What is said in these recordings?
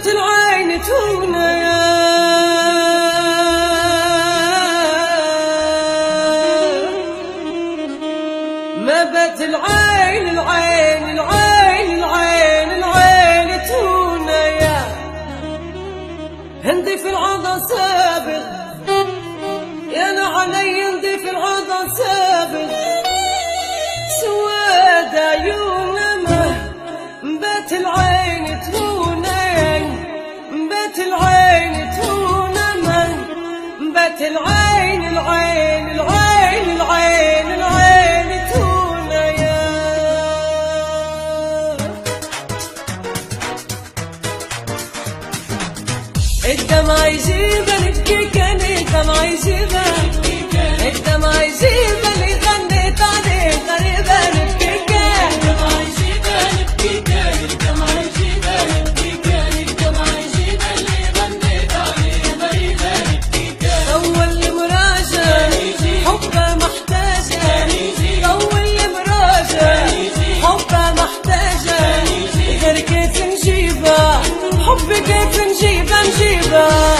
بت العين تونا يا ما بت العين العين العين العين العين تونا يا هندي في العضا سابق يا انا علي هندي في العضا سابق سواد عيوننا بات العين تهونين بات العين تهوننا بات العين العين العين العين العين تهونا يا الدمع يجيبها نبكي كان الدمع يجيبها الدمع يجيبها اللي غنيت عليه غريبة نبكي كان أول مراجع حبه محتاجة أول مراجع حبه محتاجة غير كيف نجيبها حب كيف نجيبها نجيبها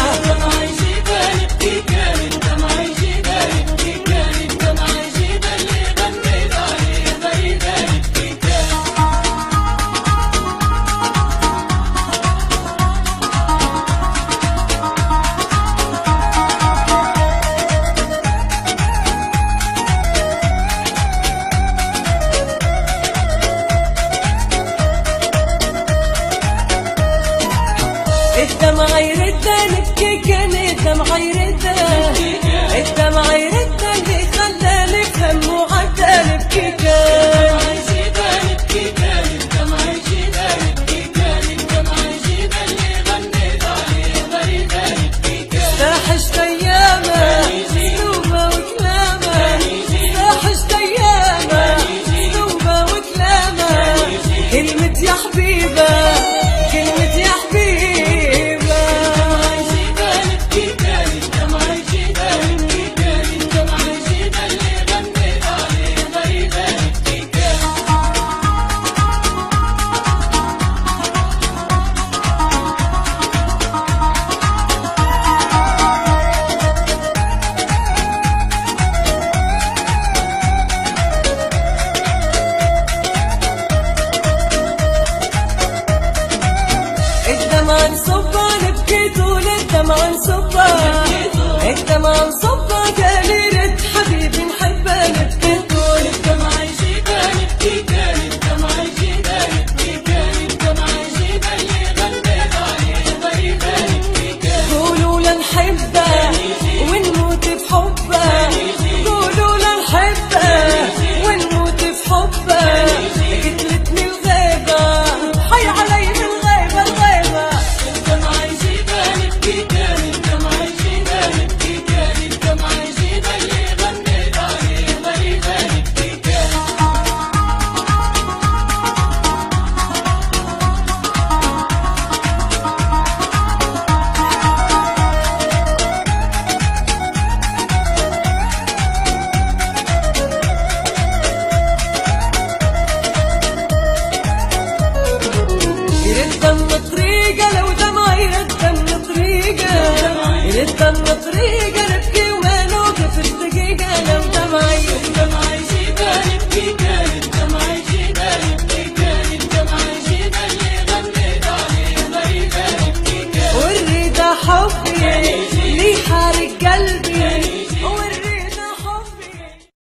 الدمع يردها نبكي كان الدمع يردها الدمع يردها اللي خلاني فهم وعدها نبكي كان ساحشت ايامه سلوبه وكلامه ساحشت ايامه سلوبه وكلامه كلمة يا حبيبه كلمة يا حبيبه الدمع نصبها نبكي طول الدمع نصبها الدمع نصبها قال رد حبيبي نحبها نبكي طول الدمع قولوا لنحبها ونموت بحبها قولوا لنحبها ونموت بحبها قتلتني الغيبة حي علي من الغيبة الغيبة يردن طريقة لو دمع يردن طريقة يردن طريقة نبكي وما نوقف الدقيقة لو دمع والرضا حبي لي حارق قلبي